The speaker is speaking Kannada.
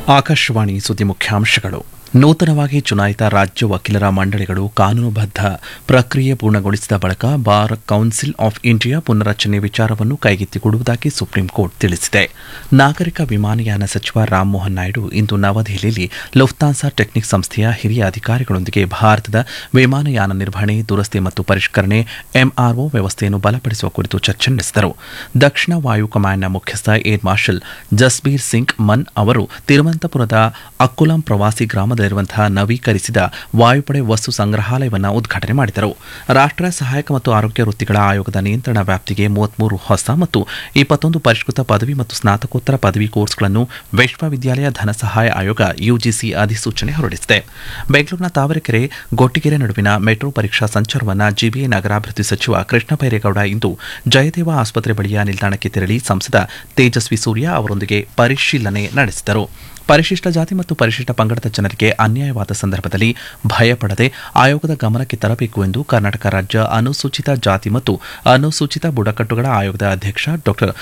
ಆಕಾಶವಾಣಿ ಸುದ್ದಿ ಮುಖ್ಯಾಂಶಗಳು ನೂತನವಾಗಿ ಚುನಾಯಿತ ರಾಜ್ಯ ವಕೀಲರ ಮಂಡಳಿಗಳು ಕಾನೂನುಬದ್ಧ ಪ್ರಕ್ರಿಯೆ ಪೂರ್ಣಗೊಳಿಸಿದ ಬಳಿಕ ಬಾರ್ ಕೌನ್ಸಿಲ್ ಆಫ್ ಇಂಡಿಯಾ ಪುನರಚನೆ ವಿಚಾರವನ್ನು ಕೈಗೆತ್ತಿಕೊಡುವುದಾಗಿ ಸುಪ್ರೀಂ ಕೋರ್ಟ್ ತಿಳಿಸಿದೆ ನಾಗರಿಕ ವಿಮಾನಯಾನ ಸಚಿವ ರಾಮಮೋಹನ್ ನಾಯ್ಡು ಇಂದು ನವದೆಹಲಿಯಲ್ಲಿ ಲುಫ್ತಾನ್ಸಾ ಟೆಕ್ನಿಕ್ ಸಂಸ್ಥೆಯ ಹಿರಿಯ ಅಧಿಕಾರಿಗಳೊಂದಿಗೆ ಭಾರತದ ವಿಮಾನಯಾನ ನಿರ್ವಹಣೆ ದುರಸ್ತಿ ಮತ್ತು ಪರಿಷ್ಕರಣೆ ಎಂಆರ್ಒ ವ್ಯವಸ್ಥೆಯನ್ನು ಬಲಪಡಿಸುವ ಕುರಿತು ಚರ್ಚೆ ನಡೆಸಿದರು ದಕ್ಷಿಣ ವಾಯು ಕಮಾಂಡ್ನ ಮುಖ್ಯಸ್ಥ ಏರ್ ಮಾರ್ಷಲ್ ಜಸ್ಬೀರ್ ಸಿಂಗ್ ಮನ್ ಅವರು ತಿರುವನಂತಪುರದ ಅಕ್ಕುಲಾಂ ಪ್ರವಾಸಿ ಗ್ರಾಮದಲ್ಲಿರುವಂತಹ ನವೀಕರಿಸಿದ ವಾಯುಪಡೆ ವಸ್ತು ಸಂಗ್ರಹಾಲಯವನ್ನು ಉದ್ಘಾಟನೆ ಮಾಡಿದರು ರಾಷ್ಟ್ರೀಯ ಸಹಾಯಕ ಮತ್ತು ಆರೋಗ್ಯ ವೃತ್ತಿಗಳ ಆಯೋಗದ ನಿಯಂತ್ರಣ ವ್ಯಾಪ್ತಿಗೆ ಮೂವತ್ಮೂರು ಹೊಸ ಮತ್ತು ಇಪ್ಪತ್ತೊಂದು ಪರಿಷ್ಕೃತ ಪದವಿ ಮತ್ತು ಸ್ನಾತಕೋತ್ತರ ಪದವಿ ಕೋರ್ಸ್ಗಳನ್ನು ವಿಶ್ವವಿದ್ಯಾಲಯ ಧನ ಸಹಾಯ ಆಯೋಗ ಯುಜಿಸಿ ಅಧಿಸೂಚನೆ ಹೊರಡಿಸಿದೆ ಬೆಂಗಳೂರಿನ ತಾವರೆಕೆರೆ ಗೊಟ್ಟಿಗೆರೆ ನಡುವಿನ ಮೆಟ್ರೋ ಪರೀಕ್ಷಾ ಸಂಚಾರವನ್ನು ಜಿಬಿಎ ನಗರಾಭಿವೃದ್ಧಿ ಸಚಿವ ಕೃಷ್ಣ ಬೈರೇಗೌಡ ಇಂದು ಜಯದೇವ ಆಸ್ಪತ್ರೆ ಬಳಿಯ ನಿಲ್ದಾಣಕ್ಕೆ ತೆರಳಿ ಸಂಸದ ತೇಜಸ್ವಿ ಸೂರ್ಯ ಅವರೊಂದಿಗೆ ಪರಿಶೀಲನೆ ನಡೆಸಿದರು ಪರಿಶಿಷ್ಟ ಜಾತಿ ಮತ್ತು ಪರಿಶಿಷ್ಟ ಪಂಗಡದ ಜನರಿಗೆ ಅನ್ಯಾಯವಾದ ಸಂದರ್ಭದಲ್ಲಿ ಭಯಪಡದೆ ಆಯೋಗದ ಗಮನಕ್ಕೆ ತರಬೇಕು ಎಂದು ಕರ್ನಾಟಕ ರಾಜ್ಯ ಅನುಸೂಚಿತ ಜಾತಿ ಮತ್ತು ಅನುಸೂಚಿತ ಬುಡಕಟ್ಟುಗಳ ಆಯೋಗದ ಅಧ್ಯಕ್ಷ ಡಾ